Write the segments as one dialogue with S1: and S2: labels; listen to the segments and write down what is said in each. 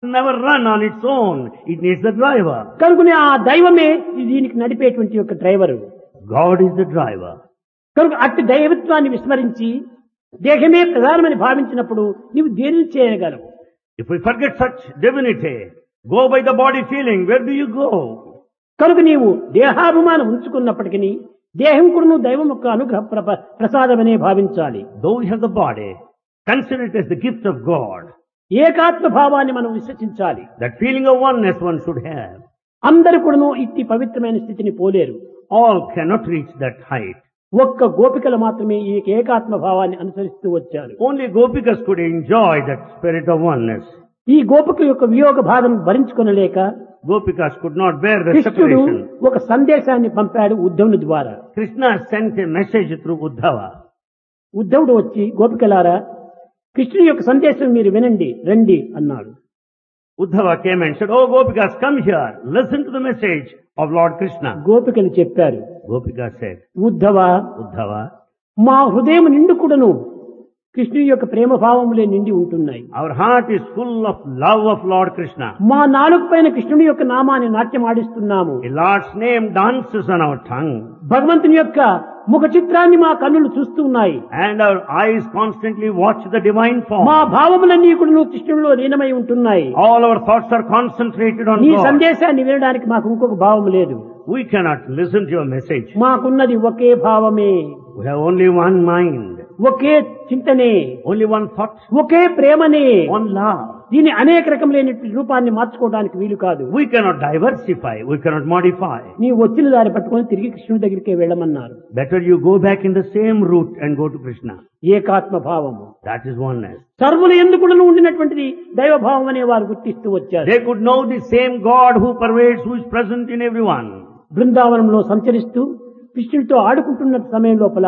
S1: never run on its own. It needs the driver.
S2: కనుకనే ఆ దైవమే దీనికి నడిపేటువంటి యొక్క driver
S1: God is the driver.
S2: కనుక అట్టి దైవత్వాన్ని విస్మరించి దేహమే ప్రధానమని భావించినప్పుడు నీవు దేనిని చేయగలవు
S1: If we forget such divinity, go by the body feeling, where do you go?
S2: కనుక నీవు దేహాభిమానం ఉంచుకున్నప్పటికీ దేహం కూడా దైవం యొక్క అనుగ్రహ ప్ర- ప్రసాదమనే భావించాలి
S1: Though we have the body, consider it as the gift of God.
S2: ఏకాత్మ భావాన్ని మనం విశ్వసించాలి
S1: That feeling of oneness one should have.
S2: అందరు కూడాను ఇట్టి పవిత్రమైన స్థితిని పోలేరు
S1: All cannot reach that height.
S2: ఒక్క గోపికలు మాత్రమే ఈ ఏకాత్మ భావాన్ని అనుసరిస్తూ వచ్చారు
S1: Only Gopikas could enjoy that spirit of oneness.
S2: ఈ గోపిక యొక్క వియోగ బాధను భరించుకొనలేక
S1: Gopikas could not bear the
S2: కృష్ణుడు
S1: separation.
S2: ఒక సందేశాన్ని పంపాడు ఉద్ధవుని ద్వారా
S1: Krishna sent a message through Uddhava.
S2: ఉద్ధవుడు వచ్చి గోపికలారా కృష్ణుని యొక్క సందేశం మీరు వినండి రండి అన్నాడు
S1: Uddhava came and said, Oh Gopikas, come here. Listen to the message of Lord Krishna.
S2: గోపికలు చెప్పారు
S1: Gopika said,
S2: ఉద్ధవ
S1: Uddhava,
S2: మా హృదయం నిండు కూడాను కృష్ణుని యొక్క ప్రేమ భావములే నిండి ఉంటున్నాయి
S1: our heart is full of love of Lord Krishna.
S2: మా నాలుగు పైన కృష్ణుని యొక్క నామాన్ని నాట్యం ఆడిస్తున్నాము
S1: A Lord's name dances on our tongue
S2: భగవంతుని యొక్క ముఖ చిత్రాన్ని మా కన్నులు చూస్తూ ఉన్నాయి
S1: and our eyes constantly watch the divine
S2: మా
S1: form.
S2: భావములన్నీ కూడా కృష్ణుడిలో లీనమై ఉంటున్నాయి
S1: All our thoughts are concentrated on
S2: నీ
S1: God.
S2: సందేశాన్ని వినడానికి మాకు ఇంకొక భావం లేదు
S1: We cannot listen to your message.
S2: మాకున్నది ఒకే భావమే
S1: We have only one mind,
S2: okay చింతనే
S1: only one thought,
S2: ఒకే ప్రేమనే
S1: one love.
S2: దీన్ని అనేక రకములైన రూపాన్ని మార్చుకోవడానికి వీలు కాదు
S1: We cannot diversify, we cannot modify.
S2: నీ వచ్చిన దారి పట్టుకొని తిరిగి కృష్ణుడి దగ్గరికే వెళ్ళమన్నారు
S1: Better you go back in the same route and go to Krishna.
S2: ఏకాత్మ భావము
S1: That is oneness.
S2: సర్వులు ఎందుకు ఉండినటువంటిది దైవ భావం అనే వారు గుర్తిస్తూ వచ్చారు
S1: They could know the same God who pervades, who is present in everyone.
S2: బృందావనంలో సంచరిస్తూ కృష్ణుడితో ఆడుకుంటున్న సమయం లోపల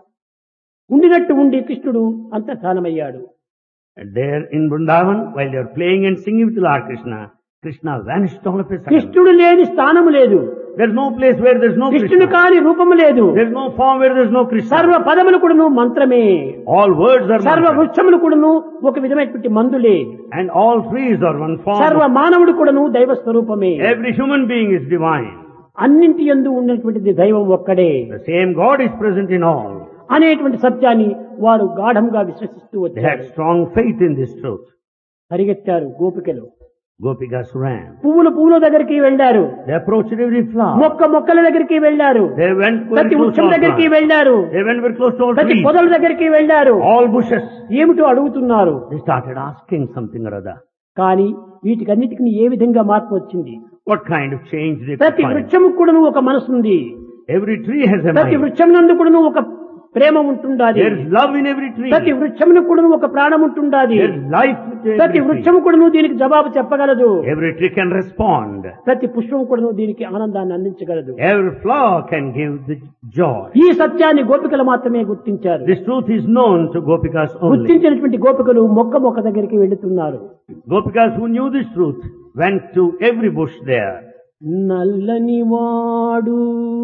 S2: ఉండినట్టు ఉండి కృష్ణుడు అంతర్ధానమయ్యాడు
S1: And there in Vrindavan, while they are playing and singing with Lord Krishna, Krishna vanished all of a sudden.
S2: కృష్ణుడు లేని స్థానము లేదు
S1: There's no place where there's no
S2: కృష్ణుడు
S1: Krishna.
S2: కాని రూపము లేదు
S1: There's no form where there's no Krishna.
S2: సర్వ పదములు కూడాను మంత్రమే
S1: All words are
S2: సర్వ
S1: mantra.
S2: వృక్షములు కూడాను ఒక విధమైనటువంటి మందులే
S1: And all trees are one
S2: సర్వ
S1: form.
S2: మానవుడు కూడాను దైవ స్వరూపమే
S1: Every human being is divine.
S2: అన్నింటి యందు ఉన్నటువంటిది దైవం ఒక్కడే
S1: The same God is present in all.
S2: అనేటువంటి సత్యాన్ని వారు గాఢంగా విశ్వసిస్తూ
S1: They
S2: వచ్చారు
S1: had strong faith in this truth.
S2: పరిగెత్తారు గోపికలు
S1: Gopikas ran.
S2: పువ్వులు పువ్వుల దగ్గరికి వెళ్ళారు
S1: They approached every flower.
S2: మొక్క మొక్కల దగ్గరికి వెళ్ళారు
S1: They went very
S2: ప్రతి
S1: close to
S2: వృక్షం
S1: all
S2: దగ్గరికి
S1: plants.
S2: వెళ్ళారు
S1: They went very close to all
S2: ప్రతి
S1: trees.
S2: పొదల దగ్గరికి వెళ్ళారు
S1: All bushes.
S2: ఏమిటో అడుగుతున్నారు
S1: They started asking something or other.
S2: కానీ వీటికన్నిటికీ ఏ విధంగా మార్పు వచ్చింది
S1: What kind of change they could
S2: ప్రతి
S1: find.
S2: వృక్షము కూడాను ఒక మనసు ఉంది
S1: Every tree has a
S2: ప్రతి
S1: mind.
S2: వృక్షం నందు కూడాను ఒక ప్రేమ ఉంటుండాలి
S1: There is love in every tree.
S2: ప్రతి వృక్షమును కూడాను ఒక ప్రాణం ఉంటుండాలి
S1: There is life with
S2: ప్రతి
S1: every tree.
S2: వృక్షము కూడాను దీనికి జవాబు చెప్పగలదు
S1: Every tree can respond.
S2: ప్రతి పుష్పం కూడాను దీనికి ఆనందాన్ని అందించగలదు
S1: Every flower can give the joy.
S2: ఈ సత్యాన్ని గోపికలు మాత్రమే గుర్తించారు
S1: This truth is known to Gopikas only.
S2: గుర్తించినటువంటి గోపికలు మొక్క మొక్క దగ్గరికి వెళుతున్నారు
S1: Gopikas who knew this truth went to every bush there.
S2: నల్లని వాడు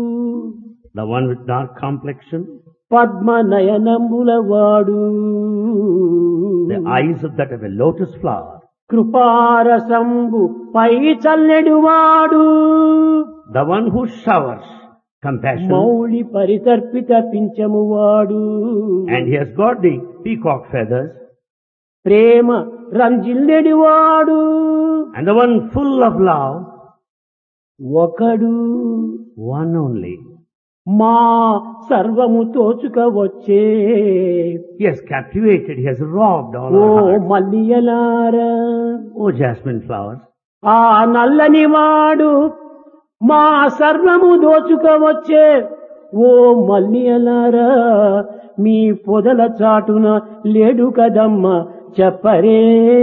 S1: The one with dark complexion,
S2: Padma నయనముల వాడు
S1: the eyes of that of a lotus flower,
S2: కృపారసంబు పై చల్లెడు వాడు
S1: the one who showers compassion,
S2: Mouli పరితర్పిత పింఛము వాడు
S1: and he has got the peacock feathers,
S2: ప్రేమ రంజిల్లెడు వాడు
S1: and the one full of love,
S2: ఒకడు
S1: one only.
S2: మా సర్వము తోచుక వచ్చే
S1: He has captivated, he has robbed all
S2: oh
S1: our hearts.
S2: మల్లియలారా
S1: Oh, jasmine flowers,
S2: ఆ నల్లని వాడు మా సర్వము దోచుక వచ్చే ఓ మల్లియలారా మీ పొదల చాటున లేడు కదమ్మ చెప్పరే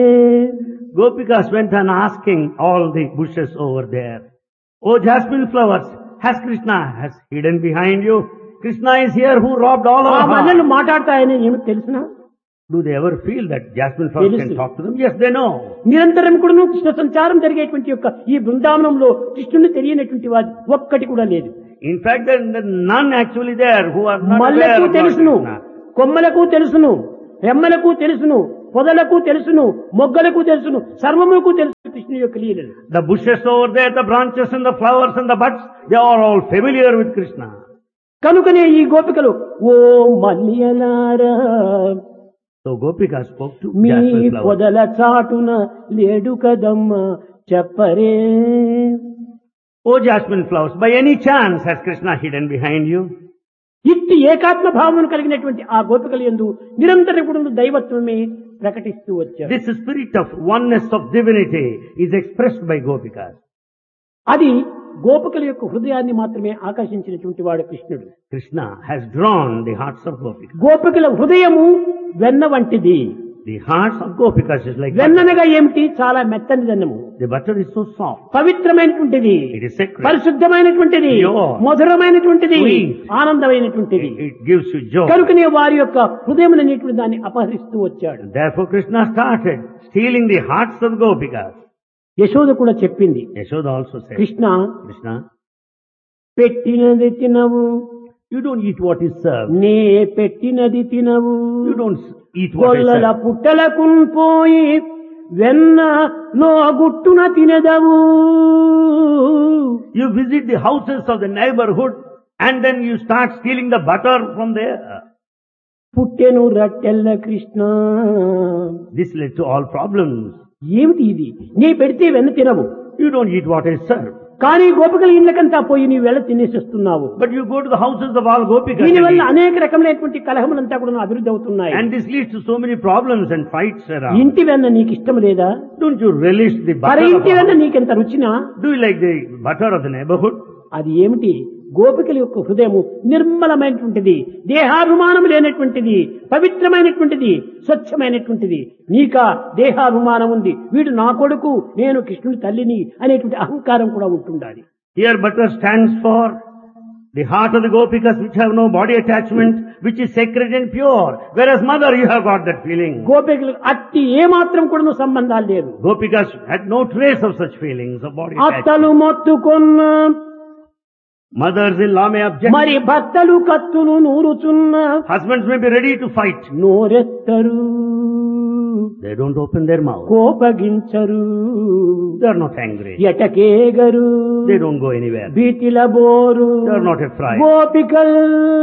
S1: Gopikas went on asking all the bushes over there, Oh jasmine flowers, has Krishna has hidden behind you? Krishna is here who robbed all
S2: ఆ
S1: our
S2: మల్లెలు
S1: hearts.
S2: మాట్లాడతాయని ఏమిటి తెలిసిన
S1: Do they ever feel that jasmine flowers can
S2: తెలుసు.
S1: talk to them? Yes, they know.
S2: నిరంతరం కూడాను కృష్ణ సంచారం జరిగేటువంటి యొక్క ఈ బృందావనంలో కృష్ణుని తెలియనటువంటి వారి ఒక్కటి కూడా లేదు
S1: In fact, there are none actually there who are not aware
S2: మల్లెకు
S1: of Lord
S2: తెలుసును
S1: Krishna.
S2: కొమ్మలకు తెలుసును రెమ్మలకు తెలుసును పొదలకు తెలుసును మొగ్గలకు తెలుసును సర్వములకు తెలుసు కృష్ణుని యొక్క లీలలు
S1: The bushes over there, the branches and the flowers and the buds, they are all familiar with Krishna.
S2: కనుకనే ఈ గోపికలు ఓ మల్లియలారా
S1: So Gopika spoke to
S2: me
S1: jasmine flower.
S2: పొదల చాటున లేడు కదమ్మ చెప్పరే
S1: Oh jasmine flowers, by any chance has Krishna hidden behind you?
S2: ఇట్టి ఏకాత్మ భావన కలిగినటువంటి ఆ గోపికలు ఎందు నిరంతరం కూడా దైవత్వమే ప్రకటిస్తూ వచ్చారు
S1: This spirit of oneness of divinity is expressed by Gopikas.
S2: అది గోపికల యొక్క హృదయాన్ని మాత్రమే ఆకర్షించినటువంటి వాడు కృష్ణుడు
S1: Krishna has drawn the hearts of Gopikas.
S2: గోపికల హృదయము వెన్న వంటిది
S1: The hearts of Gopikas is like butter.
S2: వెన్ననగా ఏమిటి చాలా మెత్తని దన్నము
S1: The butter is so soft.
S2: పవిత్రమైనటువంటిది
S1: It is sacred.
S2: పరిశుద్ధమైనటువంటిది
S1: Pure.
S2: మధురమైనటువంటిది
S1: Sweet.
S2: ఆనందమైనటువంటిది
S1: It, it gives you joy.
S2: కనుకనే వారి యొక్క హృదయం అనేటువంటి దాన్ని అపహరిస్తూ వచ్చాడు
S1: Therefore Krishna started stealing the hearts of Gopikas.
S2: Yashoda కూడా చెప్పింది
S1: Yashoda also said,
S2: Krishna
S1: Krishna,
S2: పెట్టినది తినవు
S1: you don't eat what is served.
S2: నే పెట్టినది తినవు
S1: You don't s- eat what is
S2: కొల్లల
S1: served.
S2: పుట్టలకు పోయి వెన్న లో గుట్టున తినదవు
S1: You visit the houses of the neighborhood and then you start stealing the butter from there.
S2: పుట్టెను రట్టెల్ల Krishna
S1: This led to all problems.
S2: ఏమిటి ఇది నీ పెడితే వెన్న తినవు
S1: You don't eat what is served.
S2: కానీ గోపికల ఇళ్ళకంతా పోయి నీ వెళ్ళ తినేసేస్తున్నావు
S1: But you go to the houses of all Gopikas and
S2: దీనివల్ల
S1: eat.
S2: అనేక రకమైనటువంటి కలహములంతా కూడా అభివృద్ధి అవుతున్నాయి
S1: And this leads to so many problems and fights around.
S2: ఇంటి వెన్న నీకు ఇష్టం లేదా
S1: Don't you relish the
S2: మరి
S1: butter of
S2: ఇంటి
S1: a
S2: వెన్న
S1: house?
S2: నీకెంత రుచినా
S1: Do you like the butter of the neighborhood?
S2: అది ఏమిటి గోపికల యొక్క హృదయము నిర్మలమైనటువంటిది దేహాభిమానం లేనటువంటిది పవిత్రమైనటువంటిది స్వచ్ఛమైనటువంటిది నీక దేహాభిమానం ఉంది వీడు నా కొడుకు నేను కృష్ణుడి తల్లిని అనేటువంటి అహంకారం కూడా ఉంటుండాలి
S1: Here butter stands for the heart of the Gopikas which have no body attachment, which is sacred and pure. Whereas mother, you have got that feeling.
S2: గోపికలు అట్టి ఏ మాత్రం కూడా సంబంధాలు లేవు
S1: Gopikas had no trace of such feelings of body attachment.
S2: అత్తలు మొత్తుకొన్న
S1: Mothers-in-law may object.
S2: మరి భర్తలు కత్తులు నూరుచున్న
S1: Husbands may be ready to fight.
S2: నోరెత్తరు
S1: They don't open their mouth.
S2: కోపగించరు
S1: They are not angry.
S2: ఎటకేగరు
S1: They don't go anywhere.
S2: భీతిల బోరు
S1: They are not afraid.
S2: గోపికల్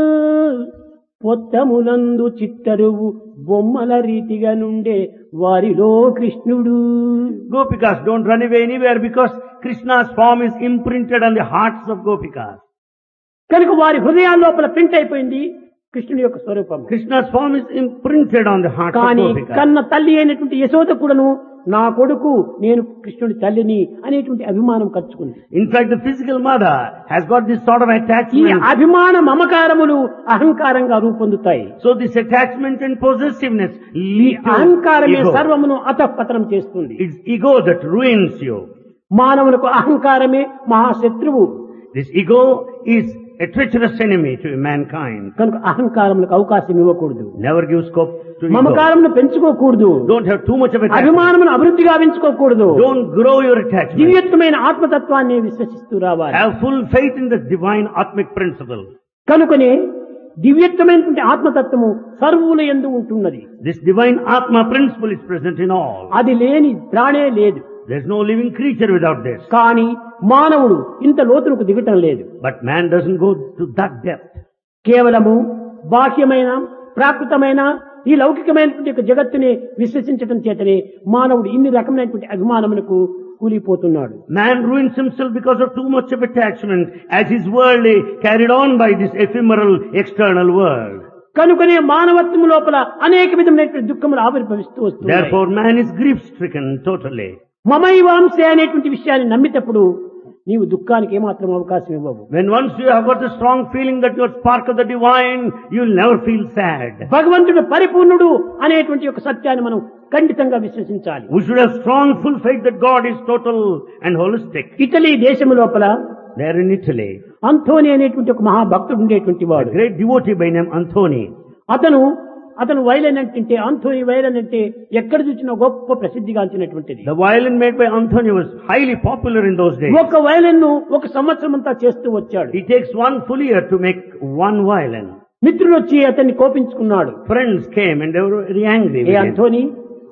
S2: పొత్తములందు చిత్తరువు బొమ్మల రీతిగా నుండే వారిలో కృష్ణుడు
S1: Gopikas don't run away anywhere because Krishna's form is imprinted on the hearts of Gopikas.
S2: కనుక వారి హృదయాల లోపల ప్రింట్ అయిపోయింది కృష్ణుడి యొక్క స్వరూపం
S1: Krishna's form is imprinted on the hearts
S2: కానీ
S1: of Gopikas.
S2: కన్న తల్లి అయినటువంటి యశోద కూడాను నా కొడుకు నేను కృష్ణుడి తల్లిని అనేటువంటి అభిమానం ఖర్చుకుంది
S1: In fact, the physical mother has got this sort of
S2: ఈ
S1: attachment.
S2: అభిమాన మమకారములు అహంకారంగా రూపొందుతాయి
S1: So this attachment and possessiveness
S2: ఈ
S1: lead to
S2: అహంకారమే
S1: ego.
S2: సర్వమును అతఃపతనం చేస్తుంది
S1: It's ego that ruins you.
S2: మానవులకు అహంకారమే మహాశత్రువు
S1: This ego is a treacherous enemy to mankind.
S2: కనుక అహంకారములకు అవకాశం ఇవ్వకూడదు
S1: Never give scope to ego.
S2: మమకారమును పెంచుకోకూడదు
S1: Don't have too much of attachment.
S2: అభిమానమును అభివృద్ధిగా పెంచుకోకూడదు
S1: Don't grow your attachment.
S2: దివ్యత్వమైన ఆత్మతత్వాన్ని విశ్వసిస్తూ రావాలి
S1: Have full faith in the divine atmic principle.
S2: కనుకనే దివ్యత్వమైనటువంటి ఆత్మతత్వము సర్వుల ఎందు ఉంటున్నది
S1: This divine atma principle is present in all.
S2: అది లేని ప్రాణే లేదు
S1: There's no living creature without this.
S2: కానీ మానవుడు ఇంత లోతులకు దిగటం లేదు
S1: But man doesn't go to that depth.
S2: కేవలము బాహ్యమైన ప్రాకృతమైన ఈ లౌకికమైనటువంటి యొక్క జగత్తుని విశ్వసించటం చేతనే మానవుడు ఇన్ని రకమైనటువంటి అభిమానములకు కూలిపోతున్నాడు
S1: Man ruins himself because of too much of attachment as is worldly carried on by this ephemeral external world.
S2: కనుకనే మానవత్వము లోపల అనేక విధమైనటువంటి దుఃఖములు ఆవిర్భవిస్తూ వస్తున్నాయి
S1: Therefore man is grief stricken totally.
S2: మమైవాంసే అనేటువంటి విషయాన్ని నమ్మినప్పుడు నీవు దుఃఖానికి ఏమాత్రం అవకాశం ఇవ్వవు
S1: When once you have got a strong feeling that you are spark of the divine, you'll never feel sad.
S2: భగవంతుడు పరిపూర్ణుడు అనేటువంటి ఒక సత్యాన్ని మనం ఖండితంగా విశ్వసించాలి
S1: We should have strong full faith that God is total and holistic.
S2: Italy దేశము లోపల
S1: There in Italy,
S2: అంథోని అనేటువంటి ఒక మహాభక్తుడు ఉండేటువంటి
S1: a
S2: వాడు
S1: great devotee by name Anthony.
S2: అతను అతను వైలన్ అంటే ఆంథోని వైలన్ అంటే ఎక్కడ చూసినా గొప్ప ప్రసిద్ధిగాంచినటువంటిది
S1: The violin made by Anthony was highly popular in those days.
S2: ఒక వైలన్ ను ఒక సంవత్సరం అంతా చేస్తూ వచ్చాడు
S1: It takes one full year to make one violin.
S2: మిత్రులు వచ్చి అతన్ని కోపించుకున్నాడు
S1: Friends came and they were very angry
S2: A
S1: with him.
S2: అంథోని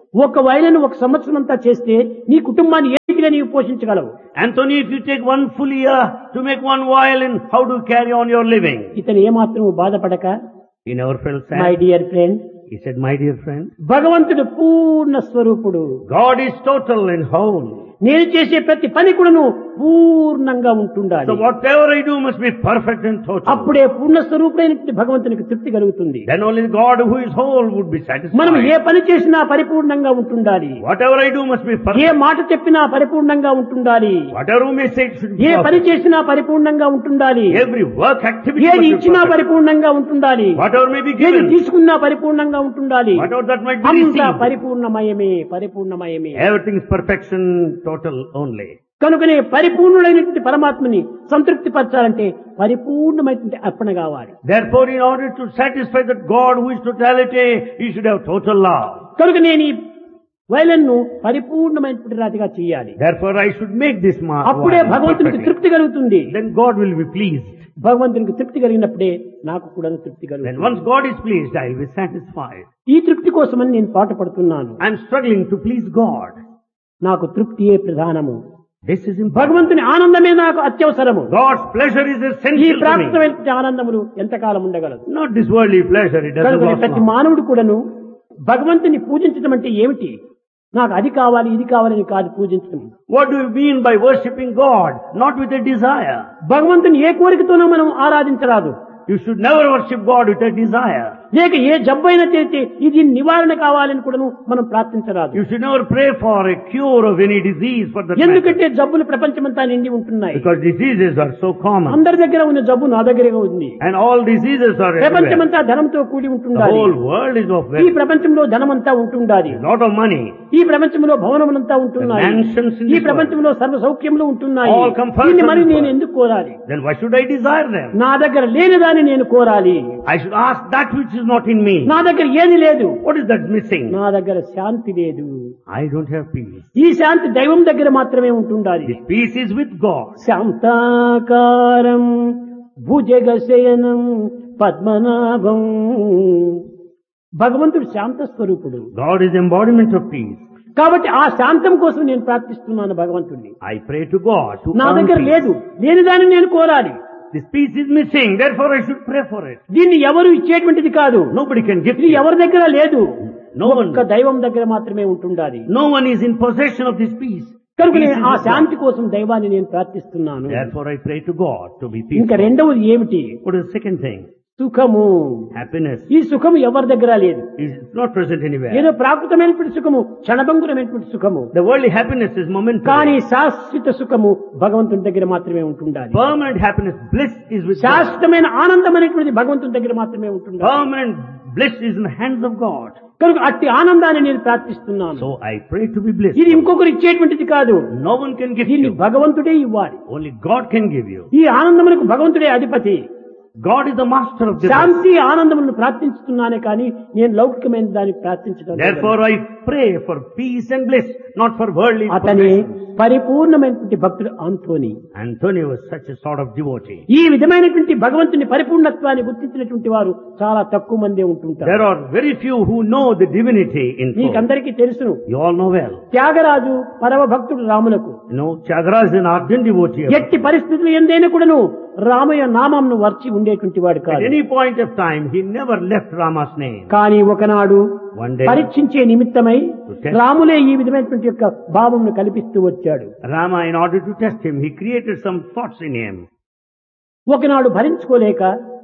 S2: ఒక వైలను ఒక సంవత్సరం అంతా చేస్తే నీ కుటుంబాన్ని ఏ రీతిగా నీవు పోషించగలవు
S1: Anthony, if you take one full year to make one violin, how do you carry on your living?
S2: ఇతను ఏమాత్రం బాధపడక
S1: He never felt
S2: my
S1: sad.
S2: Dear friend
S1: He said, my dear friend,
S2: భగవంతుడు పూర్ణ స్వరూపుడు
S1: God is total and whole.
S2: నేను చేసే ప్రతి పని కూడాను పూర్ణంగా ఉంటుండాలి
S1: So whatever I do must be perfect and total.
S2: అప్పుడే పూర్ణ స్వరూపుడైనటువంటి భగవంతునికి తృప్తి కలుగుతుంది
S1: Then only God who is whole would be
S2: మనం ఏ
S1: satisfied.
S2: పని చేసినా పరిపూర్ణంగా ఉంటుండాలి
S1: Whatever I do must be
S2: A
S1: perfect.
S2: మాట చెప్పినా పరిపూర్ణంగా ఉంటుండాలి
S1: Whatever we may say it should be
S2: ఏ పని
S1: perfect.
S2: చేసినా పరిపూర్ణంగా ఉంటుండాలి
S1: Every work activity
S2: ఏది
S1: must be
S2: ఇచ్చినా
S1: perfect.
S2: పరిపూర్ణంగా ఉంటుండాలి
S1: Whatever may be
S2: ఏది
S1: given,
S2: తీసుకున్నా పరిపూర్ణంగా ఉంటుండాలి
S1: whatever that might be
S2: అంతా
S1: received,
S2: పరిపూర్ణమయమే పరిపూర్ణమయమే
S1: everything is perfection total only.
S2: కనుకనే పరిపూర్ణుడైనటువంటి పరమాత్మని సంతృప్తి పరచాలంటే పరిపూర్ణమైనటువంటి అర్పణ కావాలి
S1: Therefore, in order to satisfy that God who is totality, He should have total love.
S2: కనుక నేను ఈ వైలన్ ను పరిపూర్ణమైనటువంటి రాతిగా చేయాలి
S1: Therefore, I should make this mark.
S2: అప్పుడే
S1: one
S2: భగవంతునికి
S1: perfectly.
S2: తృప్తి కలుగుతుంది
S1: Then God will be pleased.
S2: భగవంతునికి తృప్తి కలిగినప్పుడే నాకు కూడా తృప్తి
S1: Then
S2: కలుగుతుంది
S1: once God is pleased, I will be satisfied.
S2: ఈ తృప్తి కోసమని నేను పాట పడుతున్నాను
S1: I am struggling to please God.
S2: నాకు తృప్తియే ప్రధానము
S1: This is important.
S2: భగవంతుని ఆనందమే నాకు అత్యవసరము
S1: God's pleasure is
S2: ఈ
S1: essential to me.
S2: ప్రాప్తమైన ఆనందములు ఎంతకాలం ఉండగలదు
S1: Not this worldly pleasure, it doesn't
S2: కనుక
S1: last
S2: ప్రతి
S1: long.
S2: మానవుడు కూడాను భగవంతుని పూజించడం అంటే ఏమిటి నాకు అది కావాలి ఇది కావాలని కాదు పూజించడం
S1: What do you mean by worshipping God? Not with a desire.
S2: భగవంతుని ఏ కోరికతోనో మనం ఆరాధించరాదు
S1: You should never worship God with a desire.
S2: లేక ఏ జబ్బైనా చేస్తే ఇది నివారణ కావాలని కూడాను మనం ప్రార్థించరాదు
S1: You should never pray for a cure of any disease for that matter.
S2: ఎందుకంటే జబ్బులు ప్రపంచమంతా నిండి ఉంటున్నాయి
S1: Because diseases are so common.
S2: అందరి దగ్గర ఉన్న జబ్బు నా దగ్గరే ఉంది
S1: And all diseases are everywhere.
S2: ప్రపంచమంతా ధనంతో కూడి
S1: The
S2: ఉంటుండాలి
S1: whole world is of
S2: ఈ
S1: wealth.
S2: ప్రపంచంలో ధనమంతా ఉంటుండాలి
S1: A lot of money.
S2: ఈ ప్రపంచంలో భవనములంతా ఉంటున్నాయి
S1: The mansions in
S2: ఈ
S1: this
S2: ప్రపంచంలో సర్వ సౌఖ్యములు ఉంటున్నాయి
S1: All comforts
S2: దీన్ని
S1: of
S2: మరి
S1: this
S2: నేను
S1: world.
S2: ఎందుకు కోరాలి
S1: Then why should I desire them?
S2: నా దగ్గర లేని దాన్ని నేను కోరాలి
S1: I should ask that which is not in me.
S2: నా దగ్గర ఏది లేదు
S1: What is that missing?
S2: నా దగ్గర శాంతి లేదు
S1: I don't have peace.
S2: ఈ శాంతి దైవం దగ్గర మాత్రమే ఉంటుండాలి
S1: This peace is with God.
S2: శాంతాకారం భుజగశయనం Padmanabham భగవంతుడు శాంత స్వరూపుడు
S1: God is embodiment of peace.
S2: కాబట్టి ఆ శాంతం కోసం నేను ప్రార్థిస్తున్నాను భగవంతుడిని
S1: I pray to God to
S2: నా
S1: earn
S2: దగ్గర
S1: peace.
S2: లేదు లేని దాన్ని నేను కోరాలి
S1: This peace is missing, therefore I should pray for it.
S2: దీన్ని ఎవరు ఇచ్చేటువంటిది కాదు
S1: Nobody can give
S2: ఇది
S1: it.
S2: ఎవరి దగ్గర లేదు
S1: No one,
S2: ఒక్క దైవం దగ్గర మాత్రమే ఉంటుండాలి
S1: no one is in possession of this peace.
S2: కనుక
S1: Peace
S2: నేను
S1: is
S2: ఆ
S1: with
S2: శాంతి
S1: God.
S2: కోసం దైవాన్ని నేను ప్రార్థిస్తున్నాను
S1: Therefore I pray to God to be
S2: ఇంకా
S1: peaceful.
S2: రెండవది ఏమిటి
S1: What is the second thing?
S2: సుఖము
S1: Happiness.
S2: ఈ సుఖము ఎవరి దగ్గర లేదు
S1: is not present anywhere.
S2: ఏదో ప్రాకృతమైనటువంటి సుఖము క్షణభంగురమైనటువంటి సుఖము
S1: The worldly happiness is momentary.
S2: కానీ శాశ్వత సుఖము భగవంతుని దగ్గర మాత్రమే ఉంటుండాలి
S1: Permanent happiness, bliss is with God.
S2: శాశ్వతమైన ఆనందం అనేటువంటిది భగవంతుని దగ్గర మాత్రమే ఉంటుండాలి
S1: Permanent bliss is in the hands of God.
S2: కనుక అట్టి ఆనందాన్ని నేను ప్రార్థిస్తున్నాను
S1: So I pray to be blessed.
S2: ఇది ఇంకొకరు ఇచ్చేటువంటిది కాదు
S1: No one can give
S2: దీన్ని
S1: you.
S2: భగవంతుడే ఇవ్వాలి
S1: Only God can give you.
S2: ఈ ఆనందమునకు భగవంతుడే అధిపతి
S1: God is the master of the bliss.
S2: శాంతి ఆనందములను ప్రార్థించుతున్నానే కానీ నేను లౌకికమైన దాన్ని ప్రార్థించడం లేదు.
S1: Therefore I pray for peace and bliss, not for worldly
S2: అతనే
S1: possessions.
S2: పరిపూర్ణమైనటువంటి భక్తుడు ఆంతోని
S1: Antonio was such a sort of devotee.
S2: ఈ విధమైనటువంటి భగవంతుని పరిపూర్ణత్వాన్ని గుర్తించినటువంటి వారు చాలా తక్కువ మందే ఉంటుంటారు
S1: There are very few who know the divinity in full.
S2: మీకందరికీ తెలుసును
S1: You all know well.
S2: Tyagaraju పరమ భక్తుడు రాములకు
S1: You know, Chagra is an ardent devotee. of-
S2: ఎట్టి పరిస్థితులు ఎందైనా కూడాను రామయ్య నామంను వర్చి ఉండేటువంటి వాడు
S1: At
S2: కాదు
S1: any point of time, he never left Rama's name.
S2: కానీ ఒకనాడు
S1: One day,
S2: పరీక్షించే నిమిత్తమై
S1: test-
S2: రాములే ఈ విధమైనటువంటి యొక్క భావంను కల్పిస్తూ వచ్చాడు
S1: Rama, in order to test him, he created some thoughts in him.
S2: ఒకనాడు భరించుకోలేక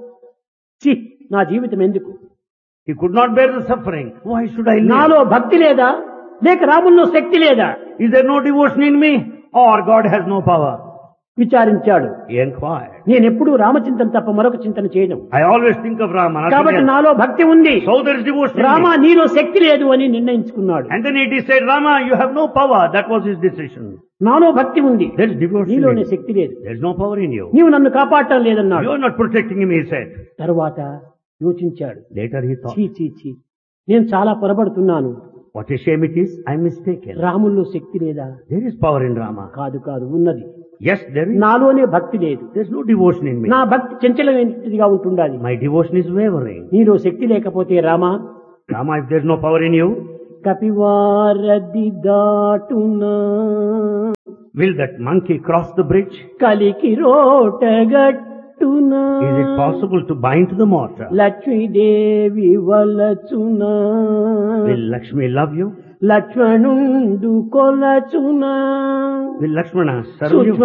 S2: చి నా జీవితం ఎందుకు
S1: He could not bear the suffering. Why should I live?
S2: నాలో భక్తి లేదా లేక రాముల్లో శక్తి లేదా
S1: Is there no devotion in me? Or God has no power?
S2: విచారించాడు
S1: He inquired.
S2: నేను ఎప్పుడూ రామచింతన తప్ప మరొక చింతన చేయను
S1: I always think of Rama. nothing
S2: కాబట్టి
S1: else.
S2: నాలో భక్తి ఉంది
S1: So there is devotion in
S2: Rama
S1: me.
S2: నీలో శక్తి లేదు అని నిర్ణయించుకున్నాడు
S1: And then he said, Rama, you have no power. That was his decision.
S2: నాలో భక్తి ఉంది
S1: There is devotion in
S2: నీలోనే
S1: you.
S2: శక్తి లేదు
S1: There is no power in you.
S2: నీవు నన్ను కాపాడటం లేదన్నాడు
S1: You are not protecting him, he said.
S2: తరువాత యోచించాడు
S1: Later he thought,
S2: చీ చీ చీ నేను చాలా పొరపడుతున్నాను
S1: what a shame it is. I'm mistaken.
S2: రాముల్లో శక్తి లేదా
S1: There is power in Rama.
S2: కాదు కాదు ఉన్నది
S1: Yes, there is.
S2: నాలోనే భక్తి లేదు
S1: There's no devotion in me.
S2: నా భక్తి చంచలమైనదిగా ఉంటుండాలి
S1: My devotion is wavering.
S2: నీలో శక్తి లేకపోతే Rama
S1: Rama, if there's no power in you,
S2: కపివారది దాటునా
S1: Will that monkey cross the bridge?
S2: కలికి రోటగట్టునా
S1: Is it possible to bind to the mortar?
S2: Lakshmidevi వలచునా
S1: Will Lakshmi love you?
S2: లక్ష్మణుండు కొలచునా
S1: Will Lakshmana serve you?
S2: సూక్ష్మ